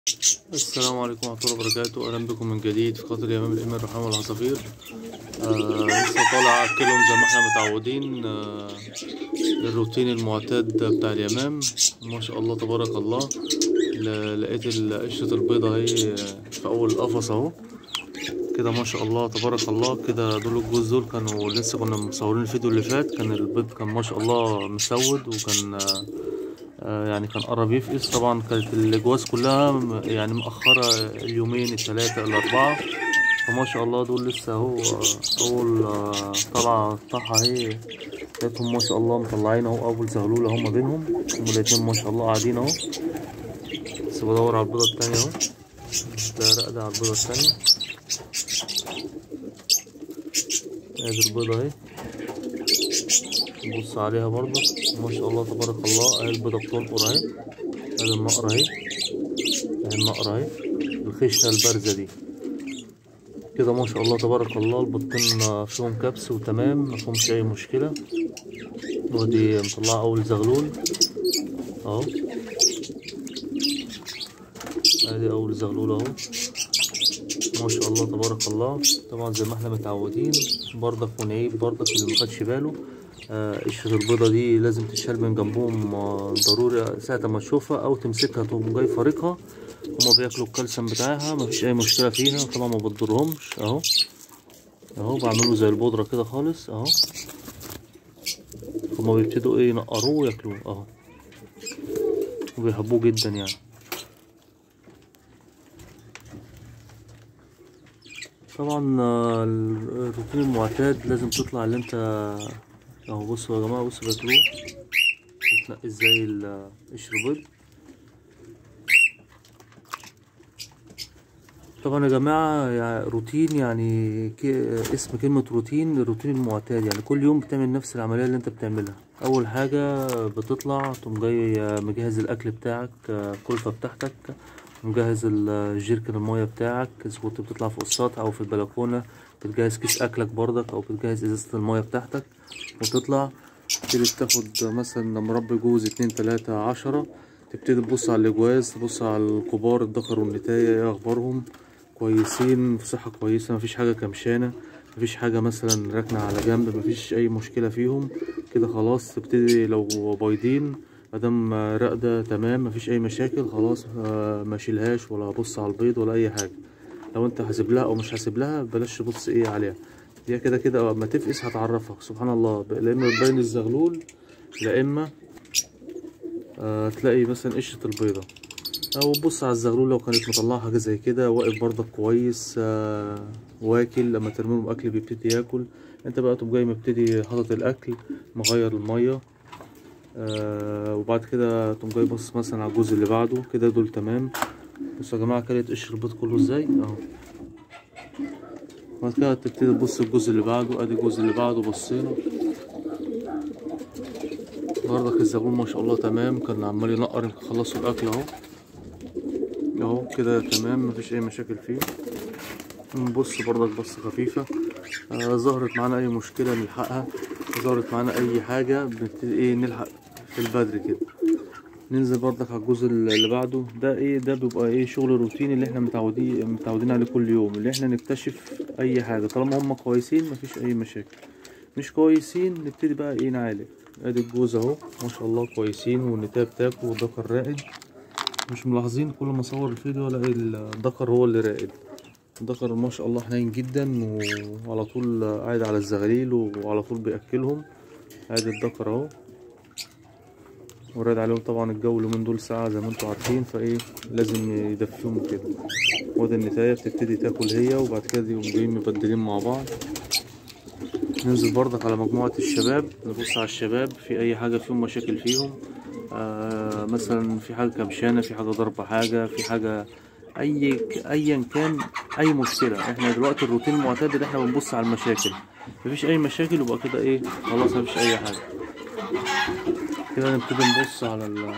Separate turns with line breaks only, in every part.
السلام عليكم ورحمة الله وبركاته أهلا بكم من جديد في قناة اليمام الإمام الرحمن والعصافير آه لسه طالع أكلهم زي ما احنا متعودين آه الروتين المعتاد بتاع اليمام ما شاء الله تبارك الله ل- لقيت ال- قشرة البيضة اهي في أول قفص أهو كده ما شاء الله تبارك الله كده دول الجوز دول كانوا لسه كنا مصورين الفيديو اللي فات كان البيض كان ما شاء الله مسود وكان آه آه، يعني كان قرب يفقس طبعا كانت الجواز كلها م- يعني مأخرة اليومين الثلاثة الأربعة فما شاء الله دول لسه اهو آه، أول آه، طلعة طاحة اهي لقيتهم ما شاء الله مطلعين اهو أول زغلولة هما بينهم هما الاتنين ما شاء الله قاعدين اهو بس بدور على البيضة التانية اهو ده راقدة على البيضة التانية ادي البيضة اهي نبص عليها برضه ما شاء الله تبارك الله اهي البيضة بتنقر اهي ادي النقرة اهي اهي النقرة اهي الخشنة البارزة دي كده ما شاء الله تبارك الله البطين فيهم كبس وتمام مفيهمش اي مشكلة ودي مطلعة اول زغلول اهو ادي اول زغلول اهو ما شاء الله تبارك الله طبعا زي ما احنا متعودين برضك ونعيب برضك اللي مخدش باله آه، قشرة البيضة دي لازم تشال من جنبهم آه، ضروري ساعة ما تشوفها أو تمسكها تقوم جاي فارقها هما بياكلوا الكالسيوم بتاعها مفيش أي مشكلة فيها طبعا ما بتضرهمش أهو أهو بعمله زي البودرة كده خالص أهو هما بيبتدوا إيه ينقروه وياكلوه أهو وبيحبوه جدا يعني طبعا آه، الروتين المعتاد لازم تطلع اللي انت اهو بصوا يا جماعه بصوا بياكلوه بتنقي ازاي ال- قشر البيض طبعا يا جماعه يعني روتين يعني كي اسم كلمه روتين الروتين المعتاد يعني كل يوم بتعمل نفس العمليه اللي انت بتعملها اول حاجه بتطلع تقوم جاي مجهز الاكل بتاعك الكلفه بتاعتك مجهز ال- جيركن المية بتاعك إذا كنت بتطلع فوق السطح أو في البلكونة بتجهز كيس أكلك برضك أو بتجهز إزازة المية بتاعتك وتطلع تبتدي تاخد مثلا مربي جوز اتنين تلاتة عشرة تبتدي تبص على الأجواز تبص على الكبار الذكر والنتاية ايه أخبارهم كويسين في صحة كويسة مفيش حاجة كمشانة مفيش حاجة مثلا راكنة على جنب مفيش أي مشكلة فيهم كده خلاص تبتدي لو بايضين مادام راقدة تمام مفيش أي مشاكل خلاص آه، ما اشيلهاش ولا هبص على البيض ولا أي حاجة لو أنت حاسب لها أو مش حاسب لها بلاش تبص إيه عليها هي كده كده أما تفقس هتعرفك سبحان الله لا إما تبين الزغلول لا إما آه تلاقي مثلا قشرة البيضة أو بص على الزغلول لو كانت مطلعة حاجة زي كده واقف برضك كويس آه واكل لما ترميله أكل بيبتدي ياكل أنت بقى تقوم جاي مبتدي حاطط الأكل مغير المية آه وبعد كده تقوم جاي بص مثلا على الجزء اللي بعده كده دول تمام بصوا يا جماعة كانت قشر البيض كله ازاي اهو بعد كده تبتدي تبص الجزء اللي بعده ادي الجزء اللي بعده بصينا برضك الزبون ما شاء الله تمام كان عمال ينقر خلصوا الاكل اهو اهو كده تمام مفيش اي مشاكل فيه نبص برضك بص خفيفة آه ظهرت معانا اي مشكلة نلحقها ظهرت معانا اي حاجة بنبتدي ايه نلحق في البدري كده ننزل برضك على الجزء اللي بعده ده ايه ده بيبقى ايه شغل روتيني اللي احنا متعودين متعودين عليه كل يوم اللي احنا نكتشف اي حاجة طالما هم كويسين مفيش اي مشاكل مش كويسين نبتدي بقى ايه نعالج ادي الجوز اهو ما شاء الله كويسين والنتاية بتاكل والذكر راقد مش ملاحظين كل ما اصور الفيديو الاقي الذكر هو اللي راقد الذكر ما شاء الله حنين جدا وعلى طول قاعد على الزغاليل وعلى طول بياكلهم ادي الذكر اهو وراد عليهم طبعا الجو اليومين دول ساعة زي ما انتوا عارفين فايه لازم يدفيهم كده وادي النتاية بتبتدي تاكل هي وبعد كده يقوم جايين مبدلين مع بعض ننزل برضك على مجموعة الشباب نبص على الشباب في أي حاجة فيهم مشاكل فيهم آه مثلا في حاجة كمشانة في حاجة ضربة حاجة في حاجة أي أيا كان أي مشكلة احنا دلوقتي الروتين المعتاد اللي احنا بنبص على المشاكل مفيش أي مشاكل يبقى كده ايه خلاص مفيش أي حاجة كده نبتدي نبص على ال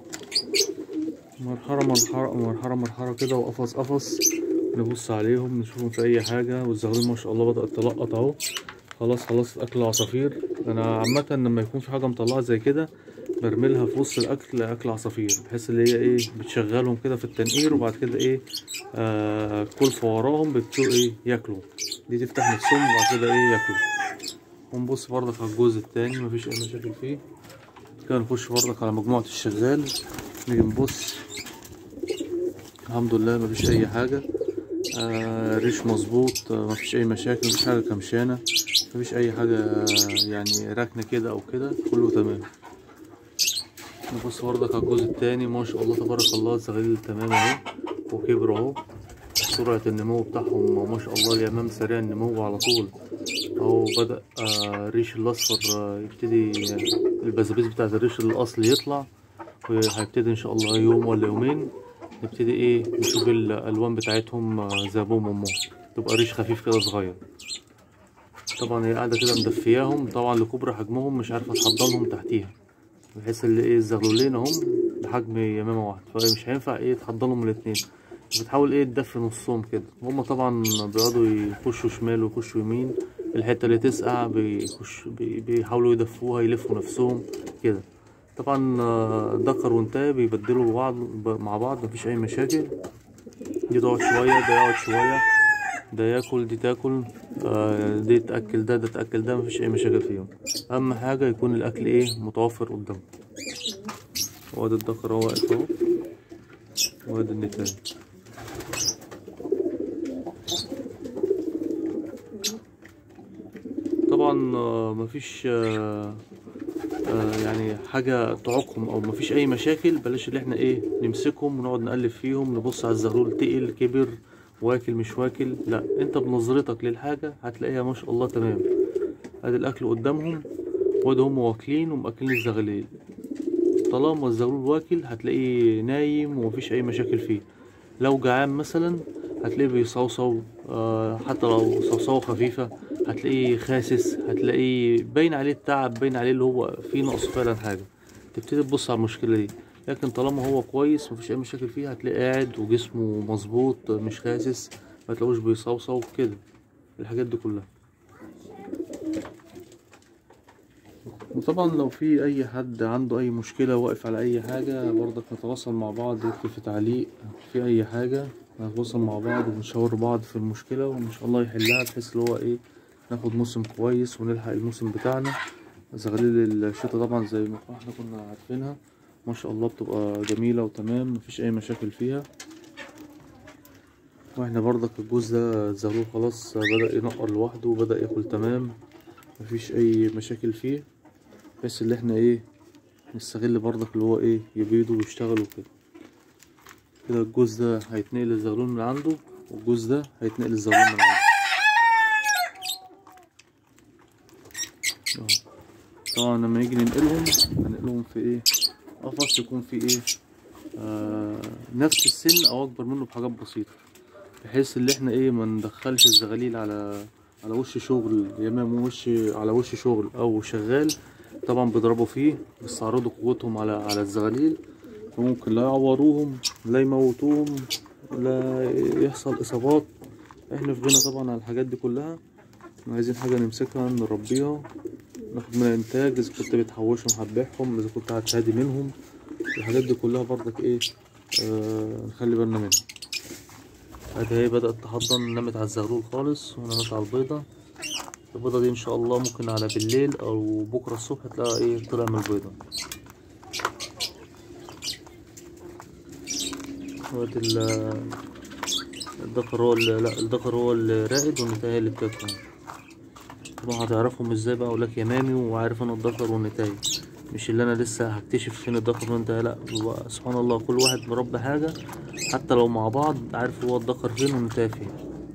مرحلة مرحلة مرحلة مرحلة كده وقفص قفص نبص عليهم نشوفهم في أي حاجة والزغلول ما شاء الله بدأت تلقط أهو خلاص خلاص أكل العصافير أنا عامة لما يكون في حاجة مطلعة زي كده برميلها في وسط الاكل اكل عصافير بحيث اللي هي ايه بتشغلهم كده في التنقير وبعد كده ايه آه كل وراهم بيبتدوا ايه ياكلوا دي تفتح نفسهم وبعد كده ايه ياكلوا ونبص برضك على الجزء التاني مفيش اي مشاكل فيه كده نخش برضك على مجموعة الشغال نيجي نبص الحمد لله مفيش اي حاجة آه ريش مظبوط آه مفيش اي مشاكل مفيش حاجة كمشانة مفيش اي حاجة آه، يعني راكنة كده او كده كله تمام نبص برضك على الجزء التاني ما شاء الله تبارك الله الزغاليل تمام اهو وكبروا اهو سرعة النمو بتاعهم ما شاء الله اليمام سريع النمو على طول اهو بدأ آه الريش الأصفر آه يبتدي آه البزابيز بتاعت الريش الأصلي يطلع وهيبتدي إن شاء الله يوم ولا يومين نبتدي إيه نشوف الألوان بتاعتهم آه زي أبوهم وأمهم تبقى ريش خفيف كده صغير طبعا هي قاعدة كده مدفياهم طبعا لكبر حجمهم مش عارفة تحضنهم تحتيها بحيث اللي ايه الزغلولين اهم بحجم يمامة واحد فمش هينفع ايه تحضنهم الاتنين بتحاول ايه تدفي نصهم كده هما طبعا بيقعدوا يخشوا شمال ويخشوا يمين الحتة اللي تسقع بيخش بي- بيحاولوا يدفوها يلفوا نفسهم كده طبعا آه، ذكر وانثى بيبدلوا بعض مع بعض مفيش اي مشاكل دي تقعد شوية ده يقعد شوية ده ياكل دي تاكل آه، دي تاكل ده ده تاكل ده مفيش اي مشاكل فيهم اهم حاجه يكون الاكل ايه متوفر قدامه وادي الذكر اهو واقف اهو وادي النتاج طبعا آه، مفيش آه، آه، يعني حاجة تعوقهم أو مفيش أي مشاكل بلاش اللي احنا إيه نمسكهم ونقعد نقلب فيهم نبص على الزغلول تقل كبر واكل مش واكل لا أنت بنظرتك للحاجة هتلاقيها ما شاء الله تمام أدي الأكل قدامهم وادي هم واكلين ومأكلين الزغلول طالما الزغلول واكل هتلاقيه نايم ومفيش أي مشاكل فيه لو جعان مثلا هتلاقيه بيصوصو آه، حتى لو صوصوة خفيفة هتلاقيه خاسس هتلاقيه باين عليه التعب باين عليه اللي هو فيه نقص فعلا حاجة تبتدي تبص على المشكلة دي لكن طالما هو كويس مفيش أي مشاكل فيه هتلاقيه قاعد وجسمه مظبوط مش خاسس ما تلاقوش بيصوصو كده الحاجات دي كلها وطبعا لو في اي حد عنده اي مشكلة واقف على اي حاجة برضك نتواصل مع بعض يكتب في تعليق في اي حاجة نتواصل مع بعض ونشاور بعض في المشكلة وان شاء الله يحلها بحيث اللي هو ايه ناخد موسم كويس ونلحق الموسم بتاعنا زغاليل الشتا طبعا زي ما احنا كنا عارفينها ما شاء الله بتبقى جميلة وتمام مفيش اي مشاكل فيها واحنا برضك الجوز ده الزغلول خلاص بدأ ينقر لوحده وبدأ ياكل تمام مفيش اي مشاكل فيه بحيث اللي احنا ايه نستغل برضك اللي هو ايه يبيضوا ويشتغلوا كده كده الجوز ده هيتنقل الزغلول من عنده والجوز ده هيتنقل الزغلول من عنده اهو. طبعا لما نيجي ننقلهم هننقلهم في ايه قفص يكون في ايه آه نفس السن او اكبر منه بحاجات بسيطة بحيث اللي احنا ايه ما ندخلش الزغاليل على على وش شغل يمام وش على وش شغل او شغال طبعا بيضربوا فيه بيستعرضوا قوتهم على على الزغاليل وممكن لا يعوروهم لا يموتوهم لا يحصل اصابات احنا في بالنا طبعا على الحاجات دي كلها عايزين حاجة نمسكها نربيها ناخد منها انتاج اذا كنت بتحوشهم هتبيعهم اذا كنت هتهادي منهم الحاجات دي كلها برضك ايه آه نخلي بالنا منها ادي هي بدأت تحضن نمت على الزغلول خالص ونمت على البيضة البيضة دي ان شاء الله ممكن على بالليل او بكرة الصبح تلاقي ايه طلع من البيضة وادي ال- الذكر هو اللي لا الذكر هو اللي رائد والنتاية هي اللي بتاكل طبعا هتعرفهم ازاي بقى اقولك يمامي وعارف انا الذكر والنتاية مش اللي انا لسه هكتشف فين الذكر والنتاية لا هو سبحان الله كل واحد مربي حاجة حتى لو مع بعض عارف هو الذكر فين والنتاية فين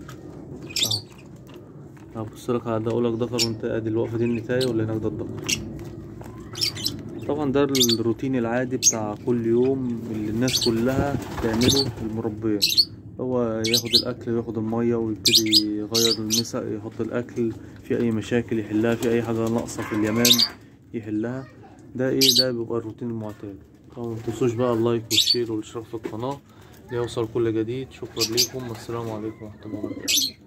اهو هبص لك على ده اقول لك ذكر وانت ادي الوقفه دي النتايه واللي هناك ده الذكر طبعا ده الروتين العادي بتاع كل يوم اللي الناس كلها بتعمله المربيه هو ياخد الاكل وياخد الميه ويبتدي يغير النسق يحط الاكل في اي مشاكل يحلها في اي حاجه ناقصه في اليمام يحلها ده ايه ده بيبقى الروتين المعتاد طبعا متنسوش بقى اللايك والشير والاشتراك في القناه ليوصل كل جديد شكرا ليكم والسلام عليكم ورحمه الله وبركاته